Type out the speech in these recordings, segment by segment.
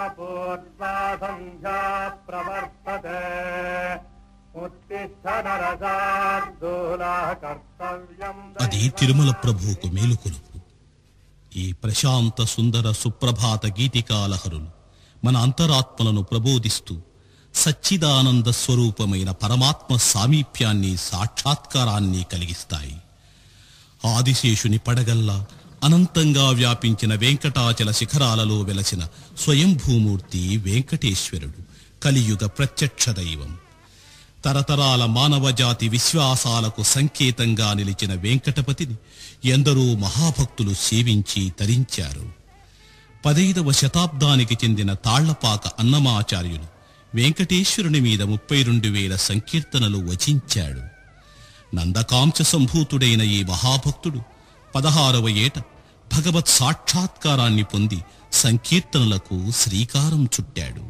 पूर्वा सन्ध्या प्रवर्तते उत्तिष्ठ नरसार्दूलः कर्तव्यम् అది తిరుమల ప్రభువుకు మేలుకొలుపు ఈ ప్రశాంత సుందర సుప్రభాత గీతికాలహరులు మన అంతరాత్మలను ప్రబోధిస్తూ సచ్చిదానంద స్వరూపమైన పరమాత్మ సామీప్యాన్ని సాక్షాత్కారాన్ని కలిగిస్తాయి ఆదిశేషుని పడగల్లా అనంతంగా వ్యాపించిన వెంకటాచల శిఖరాలలో వెలసిన స్వయంభూమూర్తి వెంకటేశ్వరుడు కలియుగ ప్రత్యక్ష దైవం తరతరాల మానవ జాతి విశ్వాసాలకు సంకేతంగా నిలిచిన వెంకటపతిని ఎందరో మహాభక్తులు సేవించి తరించారు పదైదవ శతాబ్దానికి చెందిన తాళ్లపాక అన్నమాచార్యులు వెంకటేశ్వరుని మీద ముప్పై రెండు వేల సంకీర్తనలు వచించాడు నందకాంశ సంభూతుడైన ఈ మహాభక్తుడు పదహారవ ఏట భగవత్ సాక్షాత్కారాన్ని పొంది సంకీర్తనలకు శ్రీకారం చుట్టాడు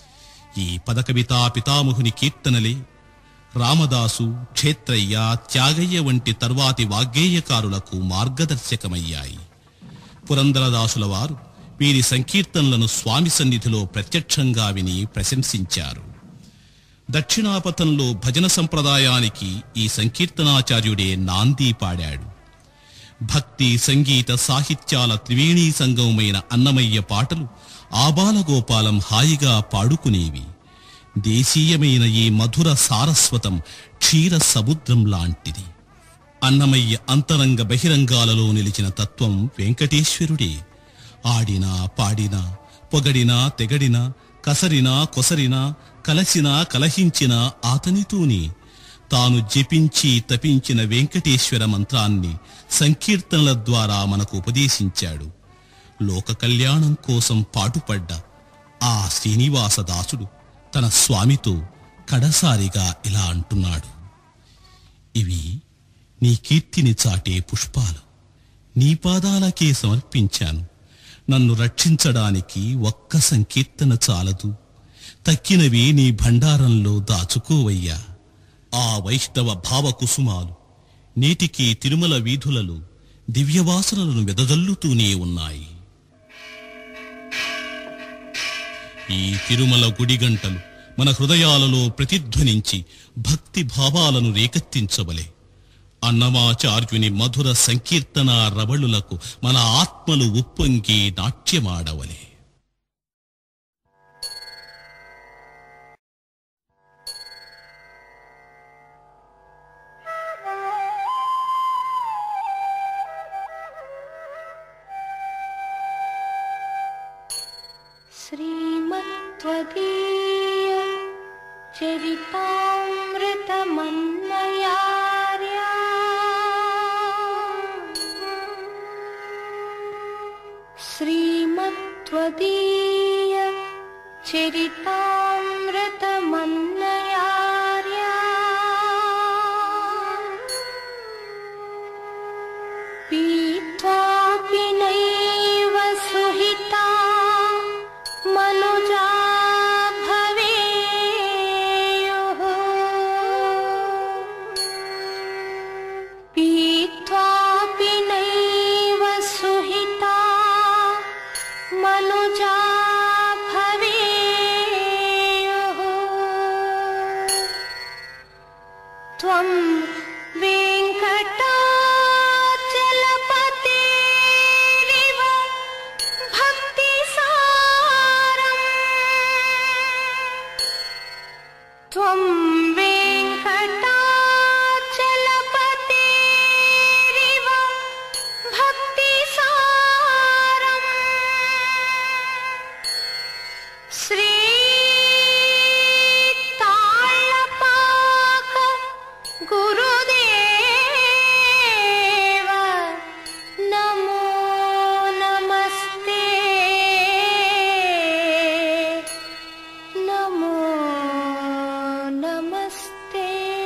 ఈ పదకవితా పితామహుని కీర్తనలే రామదాసు క్షేత్రయ్య త్యాగయ్య వంటి తర్వాతి వాగ్గేయకారులకు మార్గదర్శకమయ్యాయి పురందరదాసుల వారు వీరి సంకీర్తనలను స్వామి సన్నిధిలో ప్రత్యక్షంగా విని ప్రశంసించారు దక్షిణాపథంలో భజన సంప్రదాయానికి ఈ సంకీర్తనాచార్యుడే నాంది పాడాడు భక్తి సంగీత సాహిత్యాల త్రివేణీ సంగమమైన అన్నమయ్య పాటలు ఆబాలగోపాలం హాయిగా పాడుకునేవి దేశీయమైన ఈ మధుర సారస్వతం క్షీర సముద్రం లాంటిది అన్నమయ్య అంతరంగ బహిరంగాలలో నిలిచిన తత్వం వెంకటేశ్వరుడే ఆడినా పాడినా పొగడినా తెగడినా కసరినా కొసరినా కలసినా కలహించినా ఆతనితోనే తాను జపించి తపించిన వెంకటేశ్వర మంత్రాన్ని సంకీర్తనల ద్వారా మనకు ఉపదేశించాడు లోక కళ్యాణం కోసం పాటుపడ్డ ఆ శ్రీనివాసదాసుడు తన స్వామితో కడసారిగా ఇలా అంటున్నాడు ఇవి నీ కీర్తిని చాటే పుష్పాలు నీ పాదాలకే సమర్పించాను నన్ను రక్షించడానికి ఒక్క సంకీర్తన చాలదు తక్కినవి నీ భండారంలో దాచుకోవయ్యా ఆ వైష్ణవ భావకుసుమాలు నేటికి తిరుమల వీధులలో దివ్యవాసనలను వెదజల్లుతూనే ఉన్నాయి ఈ తిరుమల గుడి గంటలు మన హృదయాలలో ప్రతిధ్వనించి భక్తి భావాలను రేకెత్తించవలే అన్నమాచార్యుని మధుర సంకీర్తన రవళులకు మన ఆత్మలు ఉప్పొంగి నాట్యమాడవలే श्रीमत्त्वदीय चरितामृतमन्मयार्या श्रीमत्त्वदीय चरितामृतमन्मयार्या पीत्वापि नैव सुहिता मनुजा भवेयुः पीत्वापि नैव सुहिता मनुजा भवेयुः त्वं वेङ्कटाचलपतेरिव भक्तिसारम् त्वं वेङ्कटाचलपतेरिव भक्तिसारम् श्री ताळपाक गुरुदेव नमो नमस्ते नमो नमस्ते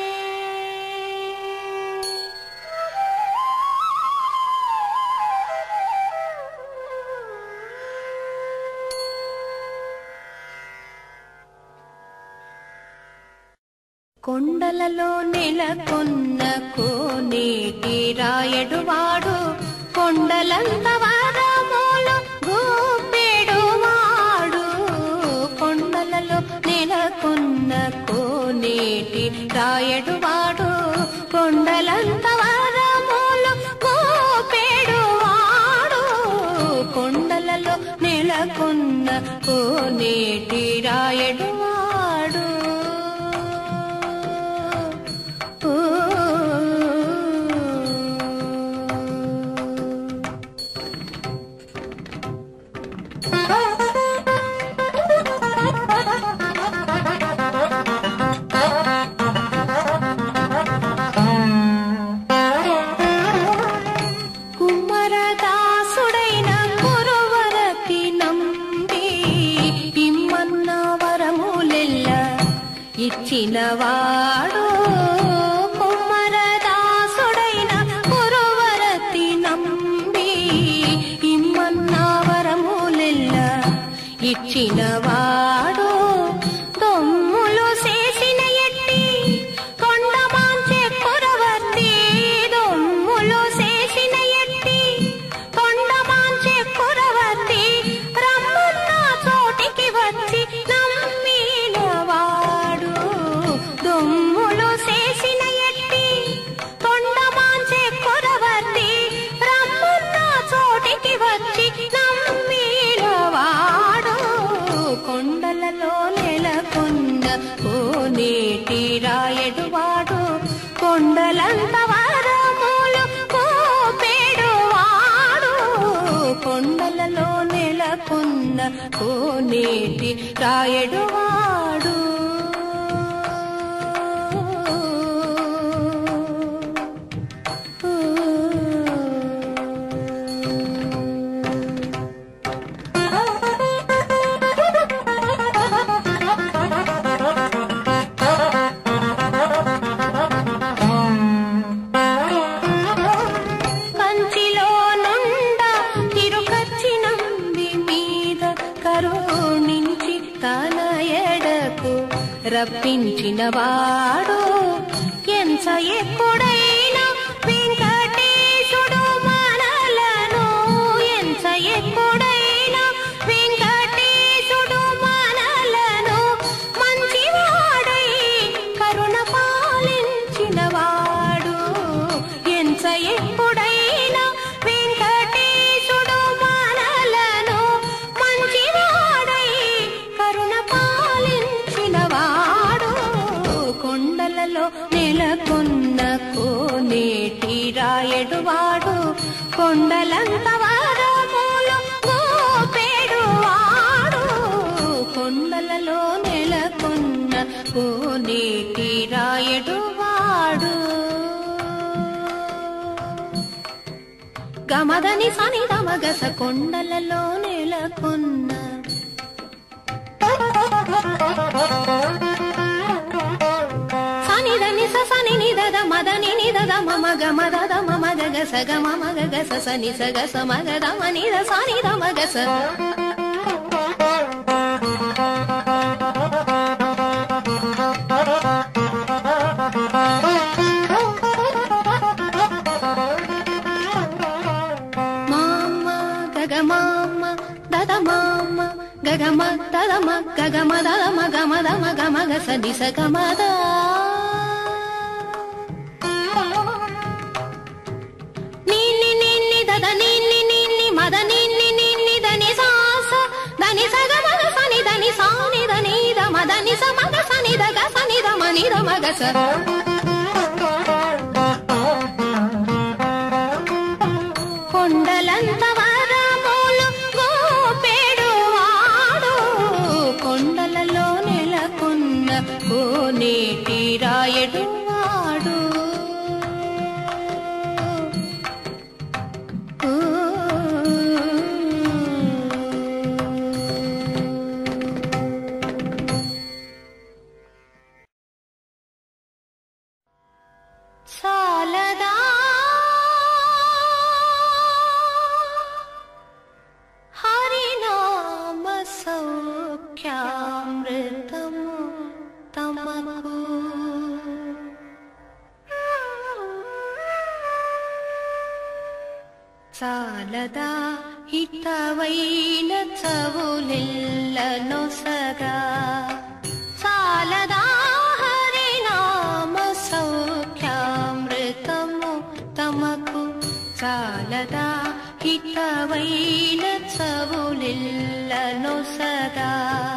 కొండలలో నెలకొన్న కోనేటి రాయడువాడు కొండలంత వరములు గోపెడువాడు రాయడువాడు కొండలంత వరములు మోపేడువాడు కొండలలో నెలకొన్న కోనేటి రాయడువాడు ఓ కుమ్మరదాసుడైన కురువరతి నంబి ఇమ్మన్న వరములెల్ల ఇచ్చినవాడు కుమ్మరదాసుడైన కురువరతి నంబి ఇమ్మన్న వరములెల్ల ఇచ్చినవాడు దొమ్ములు చేసిన ఎట్టి కొండమాంచె కురవర్తి దొమ్ములు చేసిన ఎట్టి కొండమాంచె కురవర్తి రమ్మన్న చోటికి వచ్చి నమ్మినవాడు దొమ్ములు చేసిన ఎట్టి కొండమాంచె కురవర్తి రమ్మన్న చోటికి వచ్చి నమ్మినవాడు కొండలలో నెలకొండ కోనేటి రాయడువాడు కొండలంత వరములు కోపేడువాడు కొండలలో నెలకొన్న కోనేటి రాయడువాడు కంచిలో నుండ తిరుకచ్చినంబి మీద కరుణించి తన ఎడకు రప్పించిన వాడు ఎంత ఎక్కుడైనా వెంకటేశుడు మనలను ఎంత ఎక్కుడైనా వెంకటేశుడు మనలను మంచివాడై కరుణ పాలించిన వాడు ఎంత ఎప్పుడైనా వెంకటేశుడు మనలను మంచివాడై కరుణ పాలించిన వాడు కొండలలో నెలకొన్న కోనేటి రాయడువాడు కొండలంత వరములు మోపేడువాడు కొండలలో నెలకొన్న కోనేటి రాయడువాడు గమదని సని గమగస కొండలలో నెలకొన్న సని దని స సని ని దద మదని ని దద మమ గమ దద మమ గగ స గ మమ గగ స సని స గ స మగ ద మ ని ద సని ద మగ స మామ గగ మామ దద మామ గగమ దదమ గగమ దదమ గమ దమ గమ గ స ని స గమ ద నిన్ని నిన్ని దద నిన్ని నిన్ని మద నిన్ని నిన్ని దని సాస దని సగ మగ సని దని సాని దని ద మదని స మగ సని ద గ సని ద మని ద మగ స కొండలంత వరములు గోపెడువాడు కొండలలో నెలకొన్న కోనేటి రాయడువాడు ఊ. చాలదా హరినామ సౌఖ్యామృతము తమకు చాలదా హితవైన చవులెల్లనొసగా చాలదా హరినామ హితవైన చవులిల్లను సదా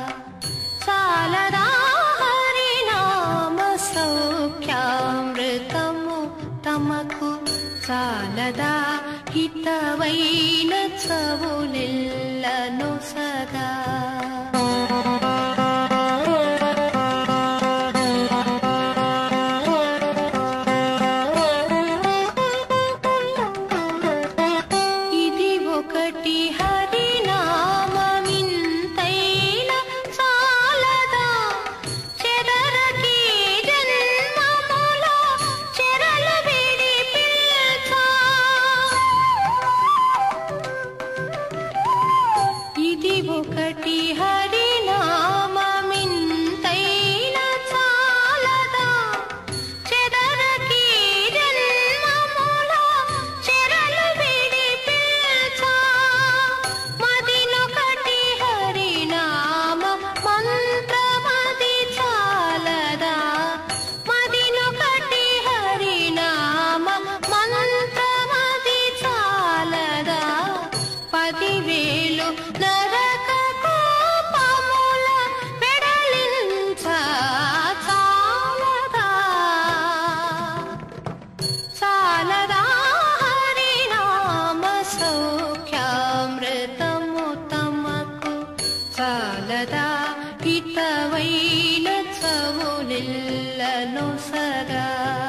సాలదా హరినామ సౌఖ్యామృతము తమకు సాలదా హితవైన చవులిల్లను సదా ఇది ఒకటి హరినామమింతైన చాలదా చెదరకి జన్మములో చెరలు విడి పిల్చా ఇది ఒకటి హరినామమింతైన చాలదా చెదరకి జన్మములో చెరలు విడి పిల్చా మదినొకటి హరినామ మంత్రమది చాలదా మదినొకటి హరినామ మంత్రమది చాలదా పదివేలు నరక కోపముల వెడలించ చాలదా చాలదా హరినామ సౌఖ్యామృతము తమకు చాలదా హితవైన చవులిల్లను సదా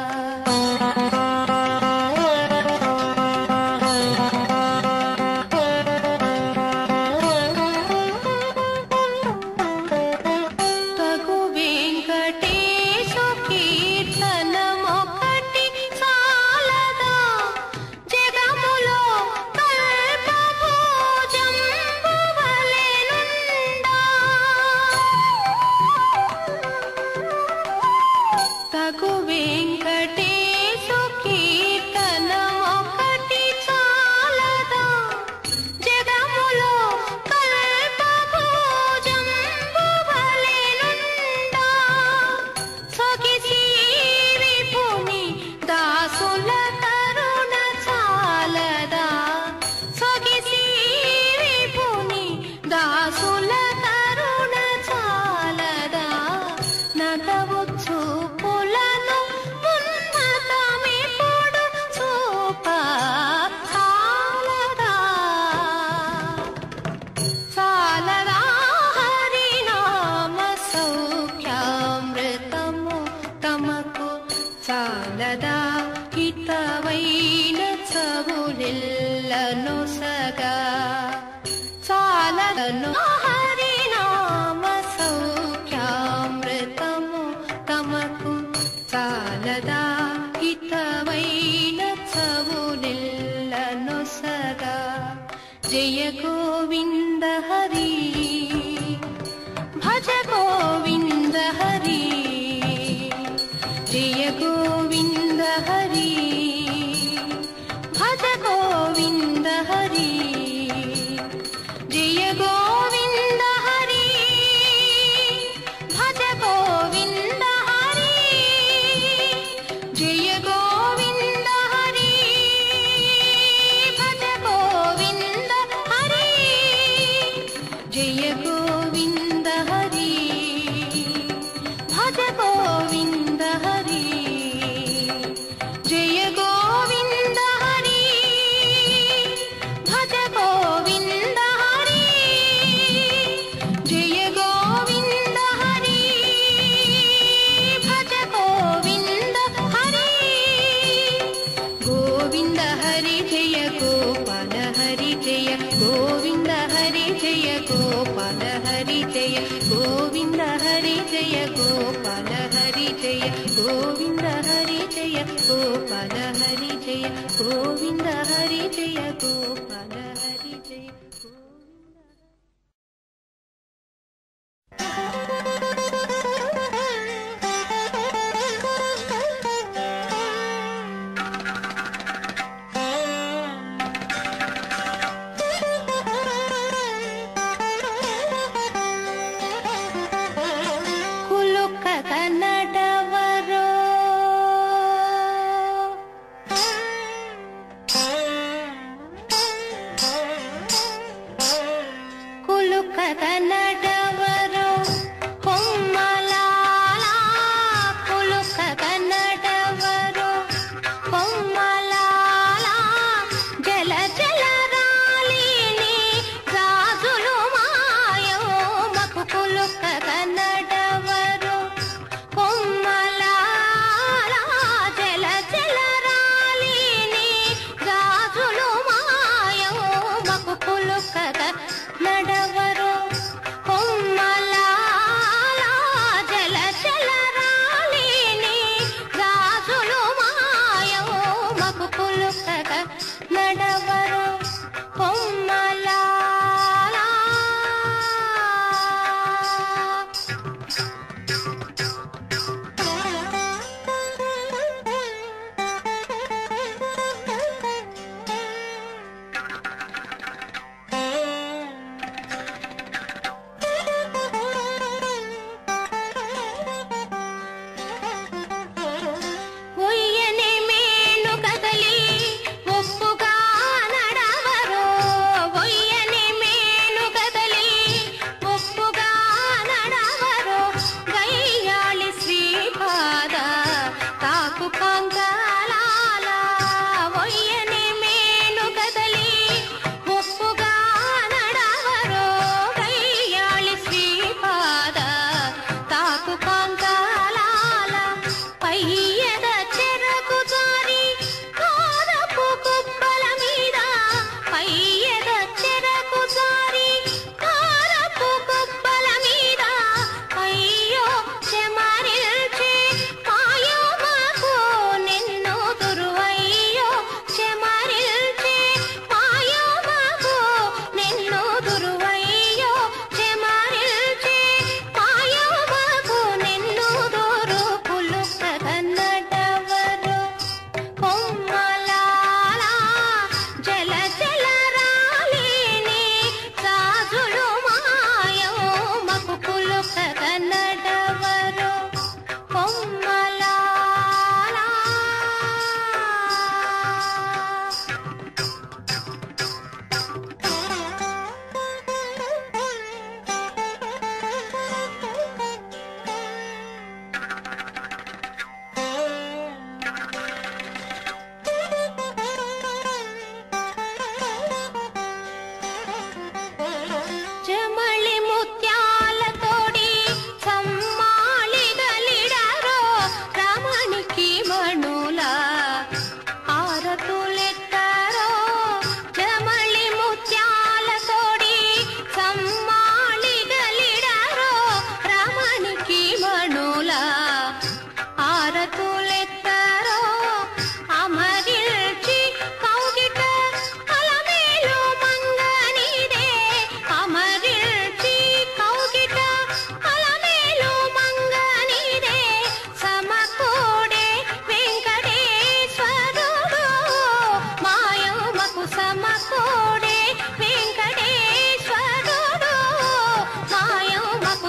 తగు వెంకటేశు కీర్తనమొకటి చాలదా జగములో కల్పభోజంబువలెనుండా తగు వెంకటేశు కీర్తనమొకటి చాలదా జగములో కల్పభోజంబువలెనుండా సొగిసి విపుని దాసుల కరుణ చాలదా సొగిసి విపుని దాసుల కరుణ చాలదా నగవు చూపులను ఉన్నతమిప్పుడు చూప చాలదా చాలదా హరినామ సౌఖ్యామృతము తమకు చాలదా హితవైన చవులిల్లను సగా చాలదను హరినామ సౌఖ్యామృతము తమకు చాలదా హితవైన చవులిల్లను సగా జయ గోవింద హరి భజ గోవింద హరి జయ గోవింద హరి భజ గోవింద హరి జయ గోవింద హరి భజ గోవింద హరి జయ గోవింద హరి భజ గోవింద హరి జయ గోవింద హరి భజ గోవింద హరి జయ గోవింద హరి భజ గోవింద హరి జయ గోవింద హరి భజ గోవింద హరి గోవింద హరి జయ గోపాల హరి జయ గోవింద హరి జయ గోపాల హరి జయ గోవింద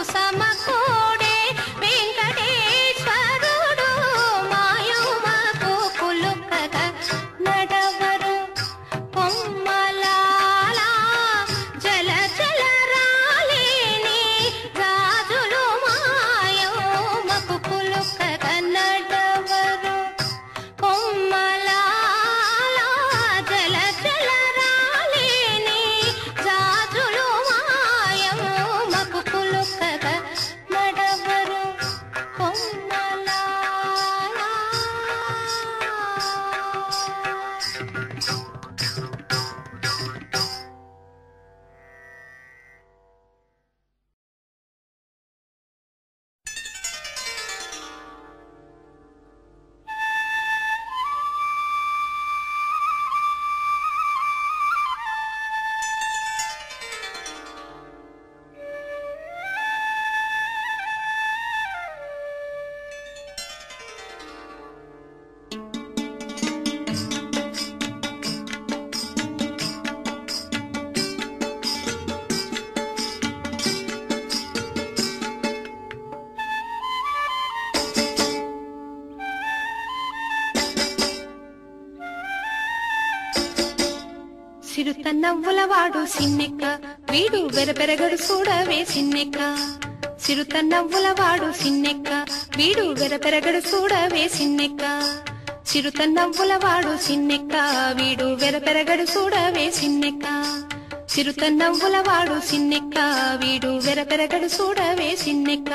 సమకూడే వెంకటేశ్వరుడు మాయుమకు పులుకగ నడవరు కొమ్మలాల జల జల రాలేని రాజులు మాయుమకు పులుకగ నడవరు కొమ్మలాల జల జల రాలేని రాజులు మాయమకు పులుకగ నడవరు కొమ్మలాల సిరుత నవ్వులవాడు సిన్నెక్క వీడు వెరపెరగడు చూడవే సిన్నెక్క సిరుత నవ్వులవాడు సిన్నెక్క వీడు వెరపెరగడు చూడవే సిన్నెక్క చిరుత నవ్వులవాడు సిన్నెక్క వీడు వెరపెరగడు చూడవే సిన్నెక్క చిరుత నవ్వులవాడు సిన్నెక్క వీడు వెరపెరగడు చూడవే సిన్నెక్క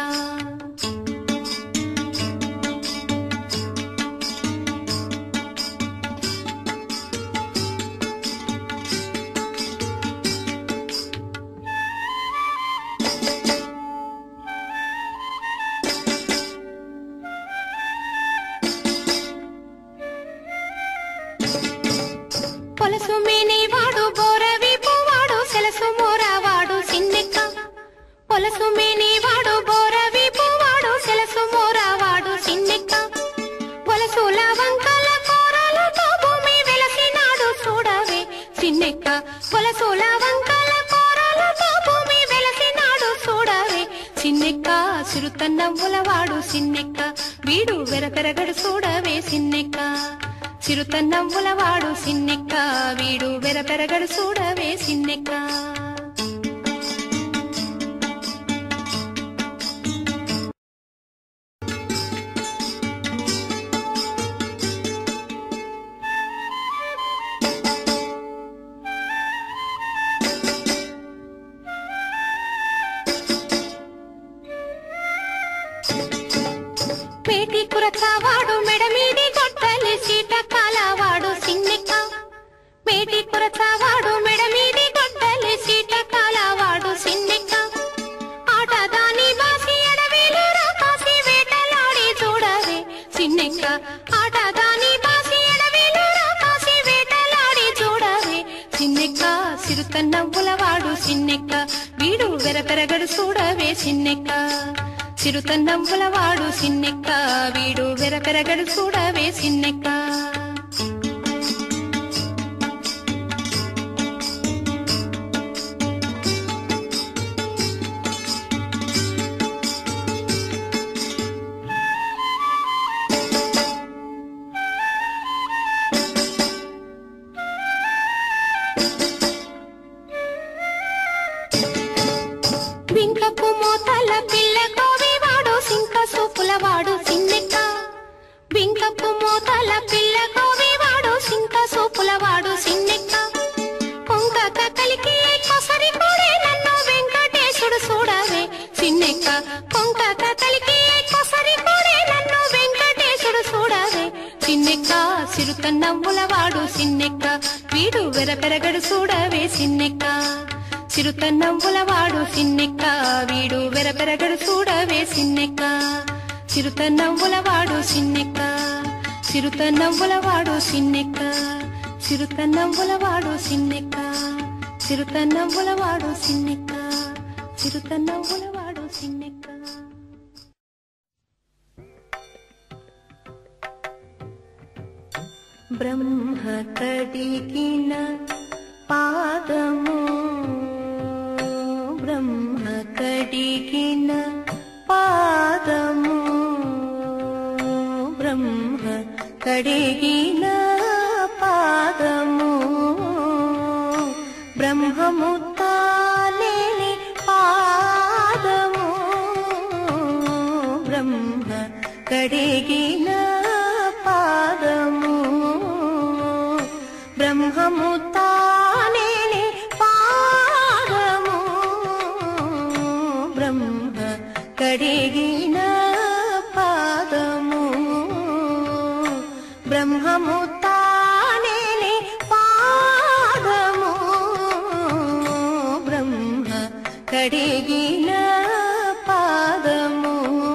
పొలసు మేనేవాడు బోరవీపు వాడు సెలసు మోరావాడు సిన్నెక్క పొలసు మేనేవాడు బోరవీపు వాడు సెలసు మోరావాడు సిన్నెక్క పొలసుల వంకల కూరలతో భూమి వెలసినాడు చూడవే సిన్నెక్క పొలసుల వంకల కూరలతో భూమి వెలసినాడు చూడవే సిన్నెక్క సిరుత నవ్వులవాడు సిన్నెక్క వీడు వెరపెరగడు చూడవే సిన్నెక్క చిరుత నవ్వులవాడు సిన్నెక్క వీడు వెరపెరగడు చూడవే సిన్నెక్క పేటి కురచావాడు మెడ మీది గొట్టలి సీట కాలవాడు సిన్నెక్క పేటి కురచావాడు మెడ మీది గొట్టలి సీట కాలవాడు సిన్నెక్క ఆట దాని బాసి ఎడవేలు రాకాసి వేటలాడి చూడవే సిన్నెక్క ఆట దాని బాసి ఎడవేలు రాకాసి వేటలాడి చూడవే సిన్నెక్క సిరుత నవ్వులవాడు సిన్నెక్క వీడు వెరపెరగడు చూడవే సిన్నెక్క చిరుత నవ్వులవాడు సిన్నెక్క వీడు వెరపెరగడు చూడవే సిన్నెక్క వింకపు మోతల పిల్ల కోవివాడు సింక సూపులవాడు సిన్నెక్క వింకపు మోతల పిల్ల కోవివాడు సింక సూపులవాడు సిన్నెక్క కొంక కక్కలికి కొసరి కూడే నన్ను వెంకటేశుడు చూడవే సిన్నెక్క కొంక కక్కలికి కొసరి కూడే నన్ను వెంకటేశుడు చూడవే సిన్నెక్క సిరుత నవ్వులవాడు సిన్నెక్క వీడు వెరపెరగడు చూడవే సిన్నెక్క చిరుత నవ్వులవాడు సిన్నెక్క వీడు వెరపెరగడు చూడవే సిన్నెక్క చిరుత నవ్వులవాడు సిన్నెక్క చిరుత నవ్వులవాడు సిన్నెక్క చిరుత నవ్వులవాడు సిన్నెక్క చిరుత నవ్వులవాడు సిన్నెక్క చిరుత నవ్వులవాడు సిన్నెక్క బ్రహ్మ కడిగిన పాదము బ్రహ్మ కడిగిన కడిగిన పాదము బ్రహ్మము తానేని పాదము బ్రహ్మ కడిగిన పాదము బ్రహ్మము తానేని పాదము బ్రహ్మ కడిగిన పాదము బ్రహ్మము తానేని పాదము బ్రహ్మ కడిగిన పాదము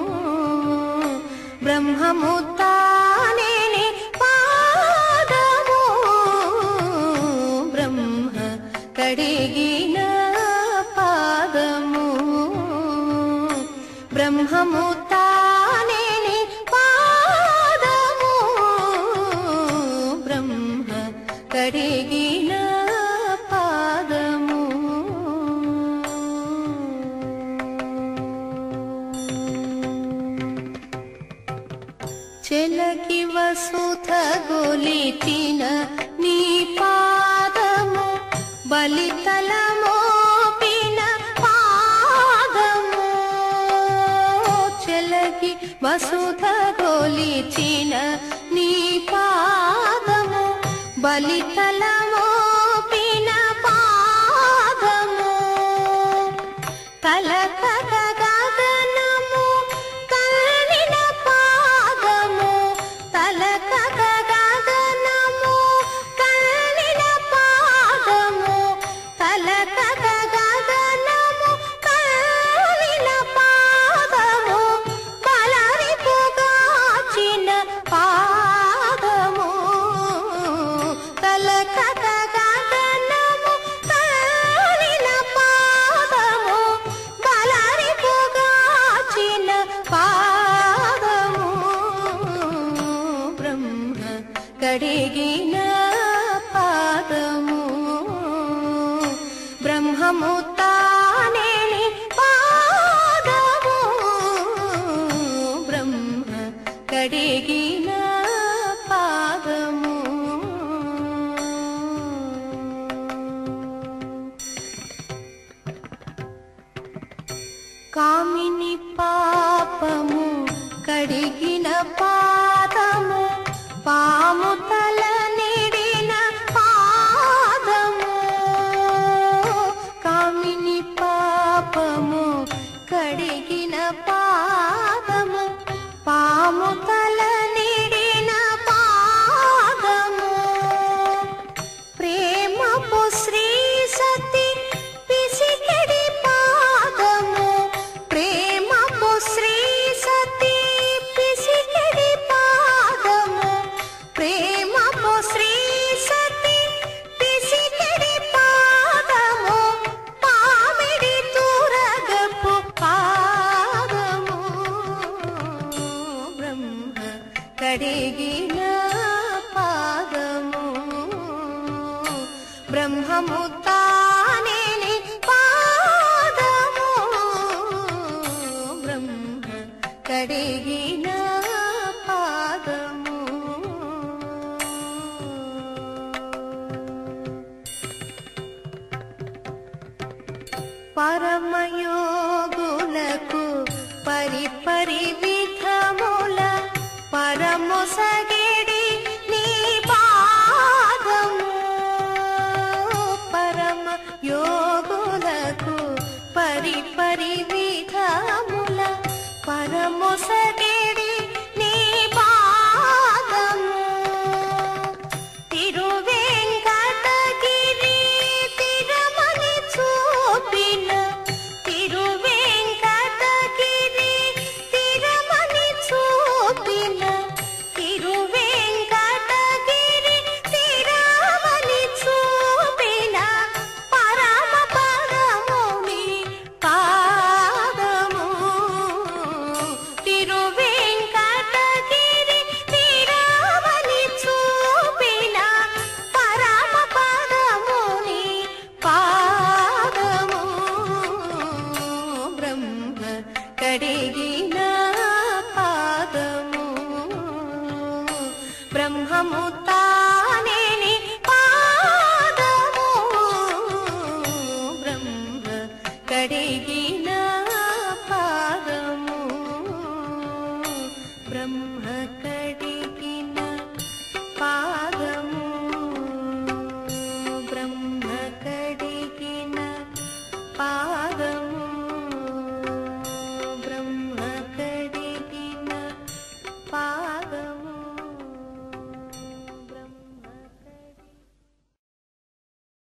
బ్రహ్మము తానేని పాదము బ్రహ్మ కడిగిన పాదము బ్రహ్మము తానేని పాదము బ్రహ్మ కడిగిన పాదము చెలకి వసుధ గొలిచిన నీ పాదము బలితలమోపిన పాదము చెలకి వసుధ గొలిచిన నీ పాదము బలితలమోపిన పాదము కలకగ గగనము కల్లిన పాదము కలకగ గగనము కల్లిన పాదము కలకగ గగనము కల్లిన పాదము బలరిపుగాచిన పాదము కలకగ గగనము కల్లిన పాదము బలరిపుగాచిన పాదము బ్రహ్మ కడిగిన పాదము బ్రహ్మము తానేని పాదము బ్రహ్మ కడిగిన పాదము కామిని పాపము కడిగిన పాదము పాము తల నిడిన పాదము కామిని పాపము కడిగిన పాదము పాము తల నిడిన పాదము ప్రేమపు శ్రీ సతి పిసికిడి పాదము ప్రేమపు శ్రీ సతి పిసికిడి పాదము ప్రేమపు శ్రీ సతి పిసికిడి పాదము పామిడి తూరగపు పాదము బ్రహ్మ కడిగిన పాదము బ్రహ్మము తానేని పాదము బ్రహ్మ కడిగిన పాదము పరమయోగులకు పరిపరి విధముల పరమొసగిడి నీ పాదము పరమ యోగులకు పరిపరి విధముల పరమొసగిడి నీ పాదము తిరువెంకటగిరి తిరమని చూపిన తిరువెంకటగిరి తిరమని చూపిన తిరువెంకటగిరి తిరమని చూపిన పరమ పదముని పాదము తిరువెంకటగిరి తిరమని చూపిన పరమ పదముని పాదము బ్రహ్మ కడిగిన పాదము బ్రహ్మ ముత్తా